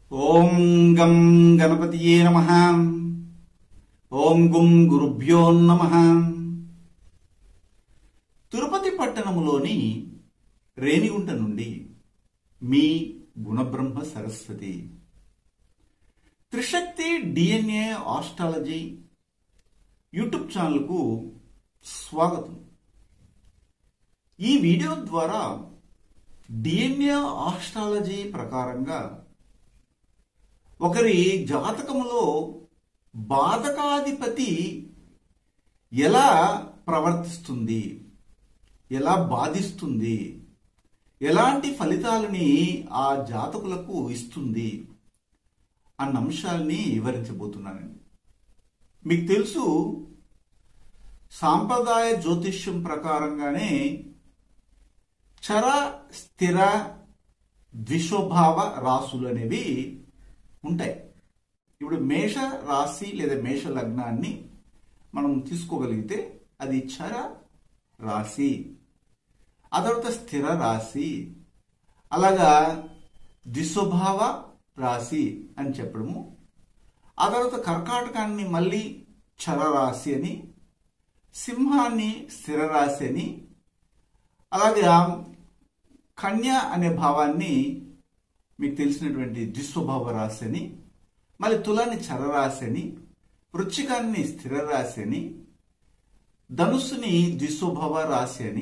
ఓం గం గణపతియే నమ ఓం గుం గురుభ్యో నమ తిరుపతి పట్టణములోని రేణిగుంట నుండి మీ Gunabrahma Saraswati Trishakti DNA astrology YouTube ఛానల్కు స్వాగతం ఈ వీడియో ద్వారా డిఎన్ఏ ఆస్ట్రాలజీ ప్రకారంగా ఒకరి జాతకములో బాధకాధిపతి ఎలా ప్రవర్తిస్తుంది ఎలా బాధిస్తుంది ఎలాంటి ఫలితాలని ఆ జాతకులకు ఇస్తుంది అన్న అంశాల్ని వివరించబోతున్నానండి మీకు తెలుసు సాంప్రదాయ జ్యోతిష్యం ప్రకారంగానే చర స్థిర ద్విశోభావ రాసులు అనేవి ఉంటాయి ఇప్పుడు మేష రాశి లేదా మేష లగ్నాన్ని మనం తీసుకోగలిగితే అది చర రాశి ఆ తర్వాత స్థిర రాశి అలాగా ద్విస్వభావ రాశి అని చెప్పడము ఆ తర్వాత కర్కాటకాన్ని మళ్ళీ చర రాశి అని సింహాన్ని స్థిర రాశి అని అలాగే కన్య అనే భావాన్ని మీకు తెలిసినటువంటి ద్విస్వభావ రాశి అని మళ్ళీ తులాన్ని చరరాశి అని వృచ్చికాన్ని స్థిర రాశి అని ధనుస్సుని ద్విస్వభావ రాశి అని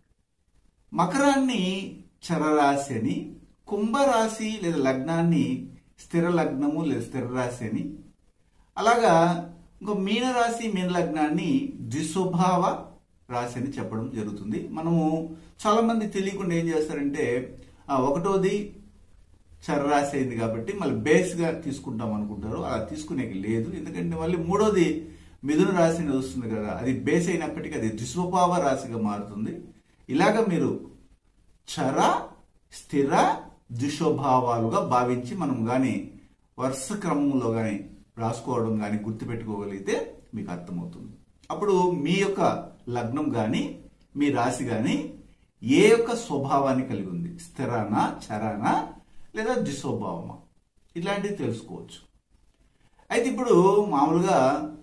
మకరాన్ని చరరాశి అని కుంభరాశి లేదా లగ్నాన్ని స్థిర లగ్నము లేదా స్థిర రాశి అని అలాగా ఇంకో మీనరాశి మీన లగ్నాన్ని ద్విస్వభావ రాశి అని చెప్పడం జరుగుతుంది మనము చాలా మంది తెలియకుండా ఏం చేస్తారంటే ఆ ఒకటోది చర్రాశి అయింది కాబట్టి మళ్ళీ బేస్గా తీసుకుంటాం అనుకుంటారు అలా తీసుకునేకి లేదు ఎందుకంటే మళ్ళీ మూడోది మిథున రాశి అనేది వస్తుంది కదా అది బేస్ అయినప్పటికీ అది ద్విస్వభావ రాశిగా మారుతుంది ఇలాగ మీరు చర స్థిర ద్విస్వభావాలుగా భావించి మనం కానీ వరుస క్రమంలో కానీ రాసుకోవడం కానీ గుర్తుపెట్టుకోగలిగితే మీకు అర్థమవుతుంది అప్పుడు మీ యొక్క లగ్నం కానీ మీ రాశి కానీ ఏ యొక్క స్వభావాన్ని కలిగి ఉంది స్థిరానా చరానా లేదా ద్విస్వభావమా ఇలాంటివి తెలుసుకోవచ్చు అయితే ఇప్పుడు మామూలుగా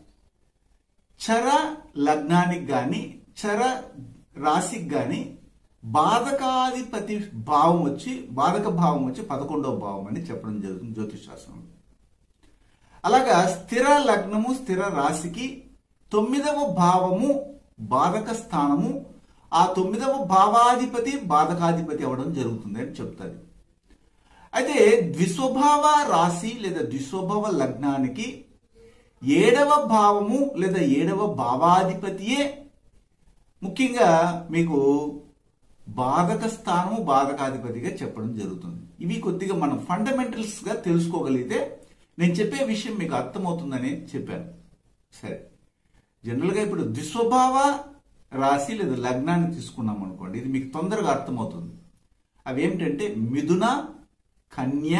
చర లగ్నానికి కానీ చర రాశికి కానీ బాధకాధిపతి భావం వచ్చి బాధక భావం వచ్చి పదకొండవ భావం అని చెప్పడం జరుగుతుంది జ్యోతిష్ శాస్త్రంలో అలాగా స్థిర లగ్నము స్థిర రాశికి తొమ్మిదవ భావము బాధక స్థానము ఆ తొమ్మిదవ భావాధిపతి బాధకాధిపతి అవ్వడం జరుగుతుంది అని చెప్తారు అయితే ద్విస్వభావ రాశి లేదా ద్విస్వభావ లగ్నానికి ఏడవ భావము లేదా ఏడవ భావాధిపతియే ముఖ్యంగా మీకు బాధక స్థానము బాధకాధిపతిగా చెప్పడం జరుగుతుంది ఇవి కొద్దిగా మనం ఫండమెంటల్స్ గా తెలుసుకోగలిగితే నేను చెప్పే విషయం మీకు అర్థమవుతుందని చెప్పాను సరే జనరల్గా ఇప్పుడు ద్విస్వభావ రాశి లేదా లగ్నాన్ని తీసుకున్నాం అనుకోండి ఇది మీకు తొందరగా అర్థమవుతుంది అవి ఏమిటంటే మిథున కన్య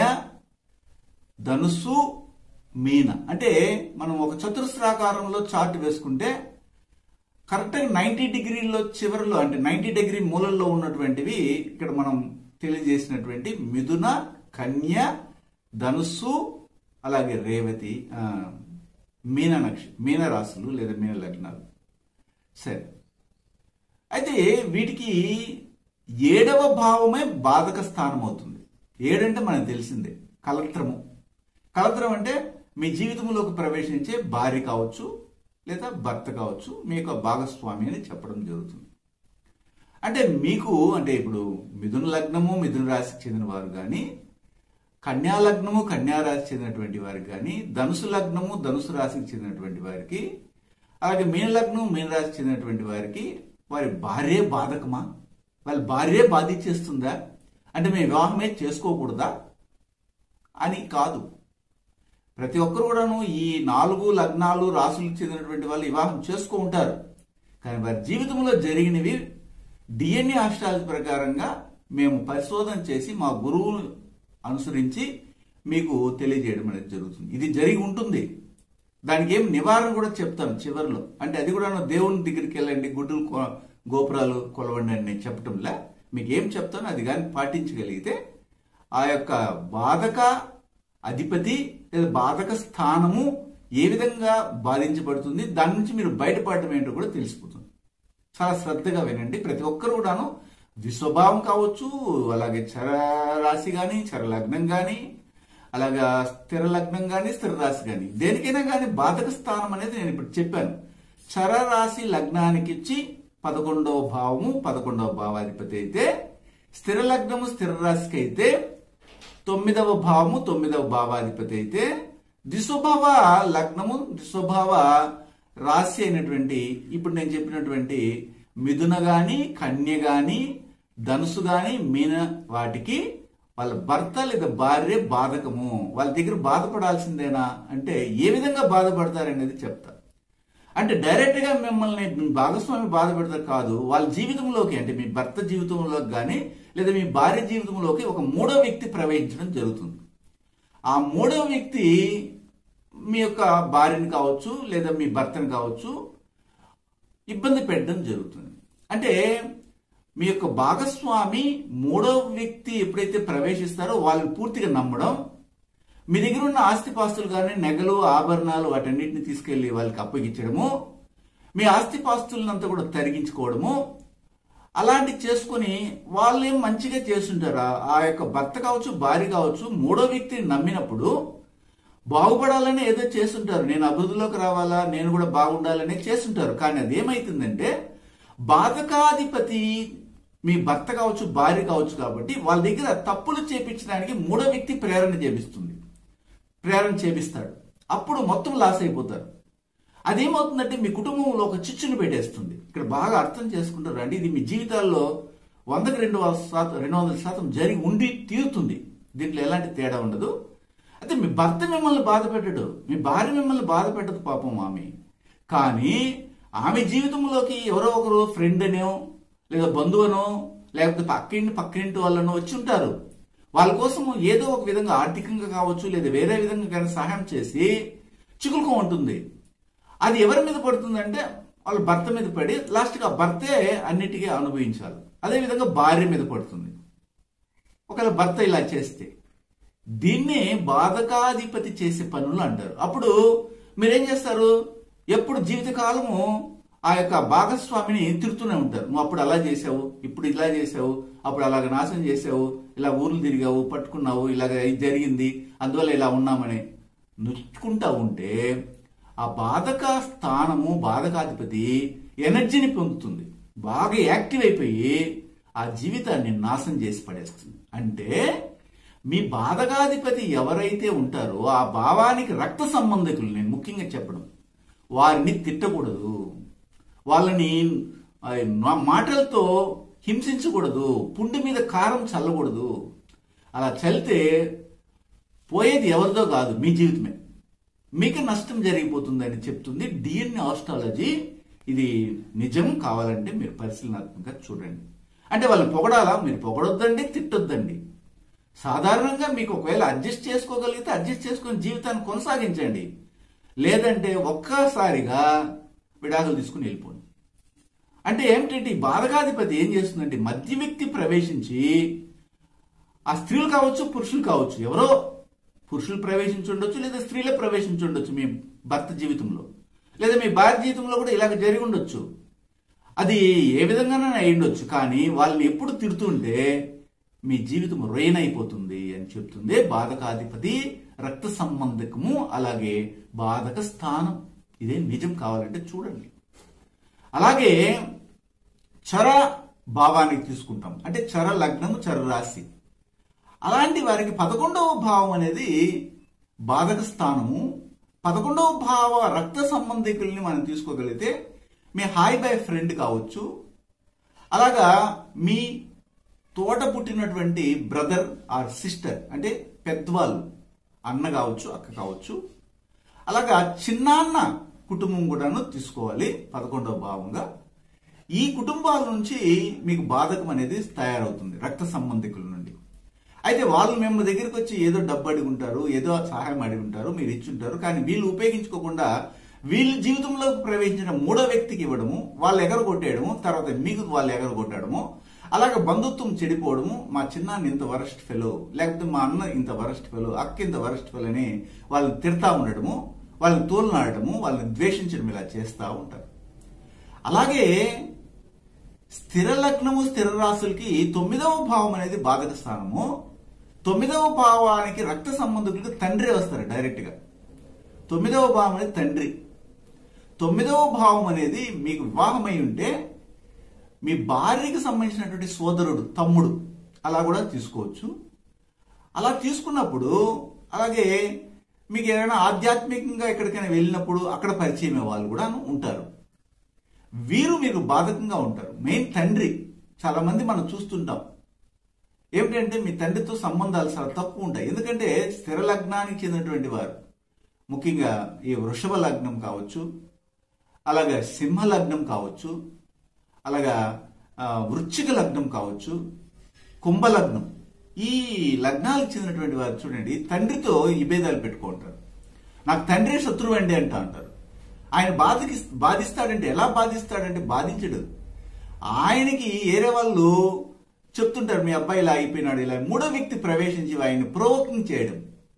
ధనుసు మీన అంటే మనం ఒక చతురస్రాకారంలో చార్ట్ వేసుకుంటే కరెక్ట్గా నైంటీ డిగ్రీలో చివరిలో అంటే నైంటీ డిగ్రీ మూలల్లో ఉన్నటువంటివి ఇక్కడ మనం తెలియజేసినటువంటి మిథున కన్య ధనుస్సు అలాగే రేవతి మీన నక్ష మీన రాశులు లేదా మీన లగ్నాలు సరే అయితే వీటికి ఏడవ భావమే బాధక స్థానం అవుతుంది ఏడంటే మనకు తెలిసిందే కలత్రము కలత్రం అంటే మీ జీవితంలోకి ప్రవేశించే భార్య కావచ్చు లేదా భర్త కావచ్చు మీ యొక్క భాగస్వామి అని చెప్పడం జరుగుతుంది అంటే మీకు అంటే ఇప్పుడు మిథున లగ్నము మిథున రాశికి చెందిన వారు కానీ కన్యా లగ్నము కన్యా రాశికి చెందినటువంటి వారికి కానీ ధనుసు లగ్నము ధనుసు రాశికి చెందినటువంటి వారికి అలాగే మీన లగ్నం మీన రాశికి చెందినటువంటి వారికి వారి భార్య బాధకమా వాళ్ళ భార్య బాధించేస్తుందా అంటే మేము వివాహమే చేసుకోకూడదా అని కాదు ప్రతి ఒక్కరు కూడాను ఈ నాలుగు లగ్నాలు రాసులకు చెందినటువంటి వాళ్ళు వివాహం చేసుకో ఉంటారు కానీ వారి జీవితంలో జరిగినవి డిఎన్ఏ ఆస్ట్రాలజీ ప్రకారంగా మేము పరిశోధన చేసి మా గురువు అనుసరించి మీకు తెలియజేయడం అనేది జరుగుతుంది ఇది జరిగి ఉంటుంది దానికి ఏం నివారణ కూడా చెప్తాను చివరిలో అంటే అది కూడా దేవుని దగ్గరికి వెళ్ళండి గుడ్డులు కొ- గోపురాలు కొలవండి అని నేను చెప్పటంలా మీకు ఏం చెప్తానో అది కానీ పాటించగలిగితే ఆ యొక్క బాధక అధిపతి లేదా బాధక స్థానము ఏ విధంగా బాధించబడుతుంది దాని నుంచి మీరు బయటపడటం ఏంటో కూడా తెలిసిపోతుంది చాలా శ్రద్ధగా వినండి ప్రతి ఒక్కరు కూడాను ద్విస్వభావం కావచ్చు అలాగే చర రాశి కానీ చర లగ్నం కానీ అలాగా స్థిర లగ్నం కానీ స్థిర రాశి కానీ దేనికైనా కానీ బాధక స్థానం అనేది నేను ఇప్పుడు చెప్పాను చర రాశి లగ్నానికి ఇచ్చి పదకొండవ భావము పదకొండవ భావాధిపతి అయితే స్థిర లగ్నము స్థిర రాశికి అయితే తొమ్మిదవ భావము తొమ్మిదవ భావాధిపతి అయితే ద్విస్వభావ లగ్నము ద్విస్వభావ రాశి అయినటువంటి ఇప్పుడు నేను చెప్పినటువంటి మిథున గాని కన్య గాని ధనుసు గాని మీన వాటికి వాళ్ళ భర్త లేదా భార్య బాధకము వాళ్ళ దగ్గర బాధపడాల్సిందేనా అంటే ఏ విధంగా బాధపడతారనేది చెప్తా అంటే డైరెక్ట్ గా మిమ్మల్ని మీ భాగస్వామి బాధ పెడతారు కాదు వాళ్ళ జీవితంలోకి అంటే మీ భర్త జీవితంలోకి కానీ లేదా మీ భార్య జీవితంలోకి ఒక మూడో వ్యక్తి ప్రవేశించడం జరుగుతుంది ఆ మూడో వ్యక్తి మీ యొక్క భార్యని కావచ్చు లేదా మీ భర్తని కావచ్చు ఇబ్బంది పెట్టడం జరుగుతుంది అంటే మీ యొక్క భాగస్వామి మూడో వ్యక్తి ఎప్పుడైతే ప్రవేశిస్తారో వాళ్ళని పూర్తిగా నమ్మడం మీ దగ్గర ఉన్న ఆస్తిపాస్తులు కానీ నెగలు ఆభరణాలు వాటన్నిటిని తీసుకెళ్లి వాళ్ళకి అప్పగించడము మీ ఆస్తిపాస్తులంతా కూడా తరిగించుకోవడము అలాంటి చేసుకుని వాళ్ళు ఏం మంచిగా చేస్తుంటారా ఆ యొక్క భర్త కావచ్చు భార్య కావచ్చు మూడో వ్యక్తిని నమ్మినప్పుడు బాగుపడాలని ఏదో చేస్తుంటారు నేను అభివృద్ధిలోకి రావాలా నేను కూడా బాగుండాలని చేస్తుంటారు కానీ అది ఏమైతుందంటే బాధకాధిపతి మీ భర్త కావచ్చు భార్య కావచ్చు కాబట్టి వాళ్ళ దగ్గర తప్పులు చేపించడానికి మూడో వ్యక్తి ప్రేరణ చేపిస్తుంది ప్రేరణ చేపిస్తాడు అప్పుడు మొత్తం లాస్ అయిపోతారు అదేమవుతుందంటే మీ కుటుంబంలో ఒక చిచ్చును పెట్టేస్తుంది ఇక్కడ బాగా అర్థం చేసుకుంటారు అండి ఇది మీ జీవితాల్లో వందకి రెండు వందల శాతం రెండు వందల శాతం జరిగి ఉండి తీరుతుంది దీంట్లో ఎలాంటి తేడా ఉండదు అయితే మీ భర్త మిమ్మల్ని బాధ పెట్టడు మీ భార్య మిమ్మల్ని బాధ పెట్టదు పాపం ఆమె కానీ ఆమె జీవితంలోకి ఎవరో ఒకరు ఫ్రెండ్ అనో లేదా బంధువునో లేకపోతే పక్కింటి పక్కింటి వాళ్ళనో వచ్చి ఉంటారు వాళ్ళ కోసం ఏదో ఒక విధంగా ఆర్థికంగా కావచ్చు లేదా వేరే విధంగా కానీ సహాయం చేసి చిక్కులుకో ఉంటుంది అది ఎవరి మీద పడుతుందంటే వాళ్ళ భర్త మీద పడి లాస్ట్గా భర్తే అన్నిటికీ అనుభవించాలి అదేవిధంగా భార్య మీద పడుతుంది ఒకవేళ భర్త ఇలా చేస్తే దీన్నే బాధకాధిపతి చేసే పనులు అంటారు అప్పుడు మీరేం చేస్తారు ఎప్పుడు జీవితకాలము ఆ యొక్క భాగస్వామిని తిడుతూనే ఉంటారు నువ్వు అప్పుడు అలా చేసావు ఇప్పుడు ఇలా చేసావు అప్పుడు అలాగ నాశనం చేసావు ఇలా ఊర్లు తిరిగావు పట్టుకున్నావు ఇలాగ ఇది జరిగింది అందువల్ల ఇలా ఉన్నామని నొచ్చుకుంటా ఉంటే ఆ బాధక స్థానము బాధకాధిపతి ఎనర్జీని పొందుతుంది బాగా యాక్టివ్ అయిపోయి ఆ జీవితాన్ని నాశనం చేసి పడేస్తుంది అంటే మీ బాధకాధిపతి ఎవరైతే ఉంటారో ఆ భావానికి రక్త సంబంధికులు నేను ముఖ్యంగా చెప్పడం వారిని తిట్టకూడదు వాళ్ళని ఆ, నా- మాటలతో హింసించకూడదు పుండి మీద కారం చల్లకూడదు అలా చల్లితే పోయేది ఎవరిదో కాదు మీ జీవితమే మీకు నష్టం జరిగిపోతుందని చెప్తుంది డిఎన్ఏ ఆస్ట్రాలజీ ఇది నిజం కావాలంటే మీరు పరిశీలనాత్మకంగా చూడండి అంటే వాళ్ళు పొగడాలా మీరు పొగడొద్దండి తిట్టొద్దండి సాధారణంగా మీకు ఒకవేళ అడ్జస్ట్ చేసుకోగలిగితే అడ్జస్ట్ చేసుకొని జీవితాన్ని కొనసాగించండి లేదంటే ఒక్కసారిగా విడాకులు తీసుకుని వెళ్ళిపోండి అంటే ఏమిటంటే ఈ బాధకాధిపతి ఏం చేస్తుందంటే మధ్య వ్యక్తి ప్రవేశించి ఆ స్త్రీలు కావచ్చు పురుషులు కావచ్చు ఎవరో పురుషులు ప్రవేశించుండొచ్చు లేదా స్త్రీలే ప్రవేశించుండొచ్చు మీ భర్త జీవితంలో లేదా మీ భార్య జీవితంలో కూడా ఇలాగ జరిగి ఉండొచ్చు అది ఏ విధంగానైనా అయి ఉండొచ్చు కానీ వాళ్ళని ఎప్పుడు తిడుతుంటే మీ జీవితం రొయ్యన అయిపోతుంది అని చెప్తుంది బాధకాధిపతి రక్త సంబంధకము అలాగే బాధక స్థానం ఇదే నిజం కావాలంటే చూడండి అలాగే చర భావానికి తీసుకుంటాం అంటే చర లగ్నము చర రాశి అలాంటి వారికి పదకొండవ భావం అనేది బాధక స్థానము పదకొండవ భావ రక్త సంబంధికుల్ని మనం తీసుకోగలిగితే మీ హాయ్ బై ఫ్రెండ్ కావచ్చు అలాగా మీ తోట పుట్టినటువంటి బ్రదర్ ఆర్ సిస్టర్ అంటే పెద్దవాళ్ళు అన్న కావచ్చు అక్క కావచ్చు అలాగా చిన్నాన్న కుటుంబం కూడాను తీసుకోవాలి పదకొండవ భావంగా ఈ కుటుంబాల నుంచి మీకు బాధకం అనేది తయారవుతుంది రక్త సంబంధికుల నుండి అయితే వాళ్ళు మేము దగ్గరికి వచ్చి ఏదో డబ్బు అడిగి ఉంటారు ఏదో సహాయం అడిగి ఉంటారు మీరు ఇచ్చుంటారు కానీ వీళ్ళు ఉపయోగించుకోకుండా వీళ్ళ జీవితంలోకి ప్రవేశించిన మూడో వ్యక్తికి ఇవ్వడము వాళ్ళు ఎగరగొట్టేయడము తర్వాత మీకు వాళ్ళు ఎగరగొట్టడము అలాగే బంధుత్వం చెడిపోవడము మా చిన్నాన్న ఇంత వరస్ట్ ఫెలో లేకపోతే మా అన్న ఇంత వరస్ట్ ఫెలో అక్క ఇంత వరస్ట్ ఫెలో అని వాళ్ళని తిడతా ఉండడము వాళ్ళని తోలనాడటము వాళ్ళని ద్వేషించడం ఇలా చేస్తూ ఉంటారు అలాగే స్థిర లగ్నము స్థిర రాశులకి తొమ్మిదవ భావం అనేది బాధక స్థానము తొమ్మిదవ భావానికి రక్త సంబంధికులకు తండ్రి వస్తారు డైరెక్ట్ గా తొమ్మిదవ భావం అనేది తండ్రి తొమ్మిదవ భావం అనేది మీకు వివాహమై ఉంటే మీ భార్యకి సంబంధించినటువంటి సోదరుడు తమ్ముడు అలా కూడా తీసుకోవచ్చు అలా తీసుకున్నప్పుడు అలాగే మీకు ఏదైనా ఆధ్యాత్మికంగా ఎక్కడికైనా వెళ్ళినప్పుడు అక్కడ పరిచయం అయ్యే వాళ్ళు కూడా ఉంటారు వీరు మీకు బాధకంగా ఉంటారు మెయిన్ తండ్రి చాలా మంది మనం చూస్తుంటాం ఏమిటంటే మీ తండ్రితో సంబంధాలు చాలా తక్కువ ఉంటాయి ఎందుకంటే స్థిర లగ్నానికి చెందినటువంటి వారు ముఖ్యంగా ఈ వృషభ లగ్నం కావచ్చు అలాగే సింహ లగ్నం కావచ్చు అలాగా ఆ, వృశ్చిక లగ్నం కావచ్చు కుంభ లగ్నం ఈ లగ్నాలకు చెందినటువంటి వారు చూడండి తండ్రితో విభేదాలు పెట్టుకుంటారు నాకు తండ్రి శత్రువు అండి అంట అంటారు ఆయన బాధకి బాధిస్తాడంటే ఎలా బాధిస్తాడంటే బాధించడు ఆయనకి ఏరే వాళ్ళు చెప్తుంటారు మీ అబ్బాయి ఇలా అయిపోయినాడు ఇలా మూడో వ్యక్తి ప్రవేశించి ఆయన ప్రోవోకింగ్ చేయడం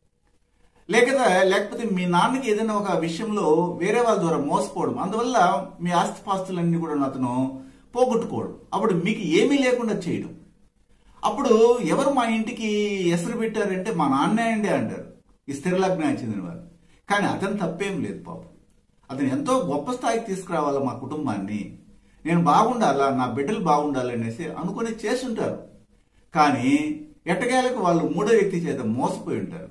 లేకపోతే లేకపోతే మీ నాన్నకి ఏదైనా ఒక విషయంలో వేరే వాళ్ళ ద్వారా మోసపోవడం అందువల్ల మీ ఆస్తిపాస్తులన్నీ కూడా అతను పోగొట్టుకోవడం అప్పుడు మీకు ఏమీ లేకుండా చేయడం అప్పుడు ఎవరు మా ఇంటికి ఎసరు పెట్టారంటే మా నాన్నే అండి అంటారు ఈ స్థిర లగ్నానికి చెందిన వారు కానీ అతను తప్పేం లేదు పాపం అతను ఎంతో గొప్ప స్థాయికి తీసుకురావాలి మా కుటుంబాన్ని నేను బాగుండాలా నా బిడ్డలు బాగుండాలి అనేసి అనుకుని చేస్తుంటారు కానీ ఎట్టకేలకు వాళ్ళు మూడో వ్యక్తి చేత మోసపోయి ఉంటారు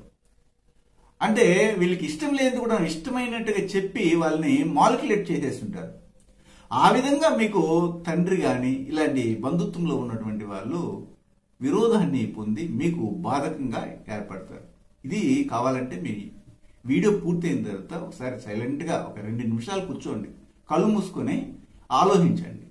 అంటే వీళ్ళకి ఇష్టం లేనిది కూడా ఇష్టమైనట్టుగా చెప్పి వాళ్ళని మాలిక్యులేట్ చేసేస్తుంటారు ఆ విధంగా మీకు తండ్రి కానీ ఇలాంటి బంధుత్వంలో ఉన్నటువంటి వాళ్ళు విరోధాన్ని పొంది మీకు బాధకంగా ఏర్పడతారు ఇది కావాలంటే మీ వీడియో పూర్తయిన తర్వాత ఒకసారి సైలెంట్గా ఒక రెండు నిమిషాలు కూర్చోండి కళ్ళు మూసుకొని ఆలోచించండి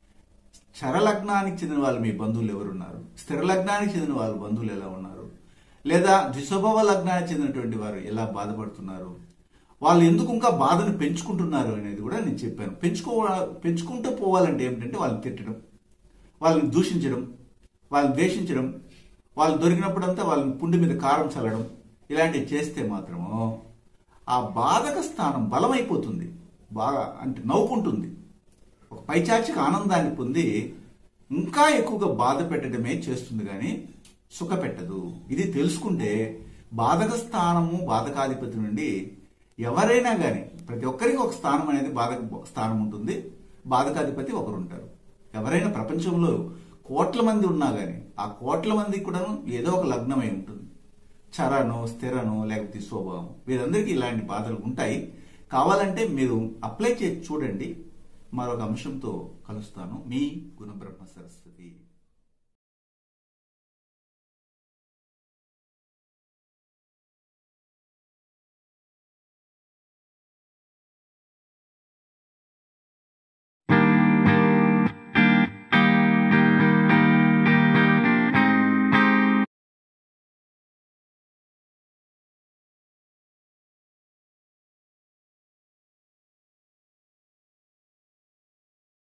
చర లగ్నానికి చెందిన వాళ్ళు మీ బంధువులు ఎవరున్నారు స్థిర లగ్నానికి చెందిన వాళ్ళ బంధువులు ఎలా ఉన్నారు లేదా ద్విస్వభావ లగ్నానికి చెందినటువంటి వారు ఎలా బాధపడుతున్నారు వాళ్ళు ఎందుకు ఇంకా బాధను పెంచుకుంటున్నారు అనేది కూడా నేను చెప్పాను పెంచుకో పెంచుకుంటూ పోవాలంటే ఏమిటంటే వాళ్ళని తిట్టడం వాళ్ళని దూషించడం వాళ్ళని ద్వేషించడం వాళ్ళు దొరికినప్పుడంతా వాళ్ళని పుండి మీద కారం చల్లడం ఇలాంటివి చేస్తే మాత్రము ఆ బాధక స్థానం బలమైపోతుంది బాగా అంటే నవ్వుకుంటుంది ఒక పైచాచిక ఆనందాన్ని పొంది ఇంకా ఎక్కువగా బాధ పెట్టడమే చేస్తుంది కానీ సుఖ పెట్టదు ఇది తెలుసుకుంటే బాధక స్థానము బాధకాధిపతి నుండి ఎవరైనా కానీ ప్రతి ఒక్కరికి ఒక స్థానం అనేది బాధక స్థానం ఉంటుంది బాధకాధిపతి ఒకరు ఉంటారు ఎవరైనా ప్రపంచంలో కోట్ల మంది ఉన్నా కానీ ఆ కోట్ల మందికి కూడా ఏదో ఒక లగ్నమై ఉంటుంది చరను స్థిరను లేకపోతే స్వభావం వీరందరికీ ఇలాంటి బాధలు ఉంటాయి కావాలంటే మీరు అప్లై చేసి చూడండి మరొక అంశంతో కలుస్తాను మీ గుణబ్రహ్మ సరస్వతి